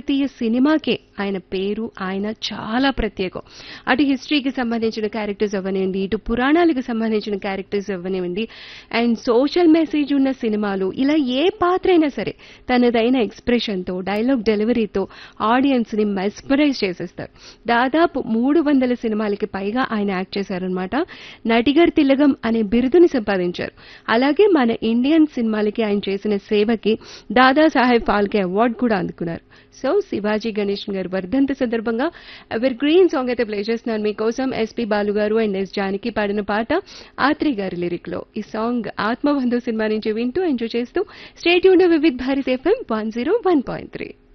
భారతీయ సినిమాకే ఆయన పేరు ఆయన చాలా ప్రత్యేకం అటు హిస్టరీకి సంబంధించిన క్యారెక్టర్స్ అవ్వనివ్వండి ఇటు పురాణాలకు సంబంధించిన క్యారెక్టర్స్ అవ్వనివ్వండి అండ్ సోషల్ మెసేజ్ ఉన్న సినిమాలు ఇలా ఏ పాత్ర అయినా సరే తనదైన ఎక్స్ప్రెషన్తో డైలాగ్ డెలివరీతో ఆడియన్స్ని మెస్మరైజ్ చేసేస్తారు దాదాపు మూడు వందల సినిమాలకి పైగా ఆయన యాక్ట్ చేశారనమాట నటిగర్ తిలగం అనే బిరుదుని సంపాదించారు అలాగే మన ఇండియన్ సినిమాలకి ఆయన చేసిన సేవకి దాదాసాహెబ్ ఫాల్కే అవార్డు కూడా అందుకున్నారు సో శివాజీ గణేష్ గారు వర్ధంతి సందర్భంగా ఎవర్ గ్రీన్ సాంగ్ అయితే ప్లే చేస్తున్నాను మీకోసం ఎస్పి బాలు గారు అండ్ ఎస్ జానకి పాడిన పాట ఆత్రి గారి లిరిక్ లో ఈ సాంగ్ ఆత్మబంధు సినిమా నుంచి వింటూ ఎంజాయ్ చేస్తూ స్టేట్ యూన్ Vividh Bharat FM one zero one point three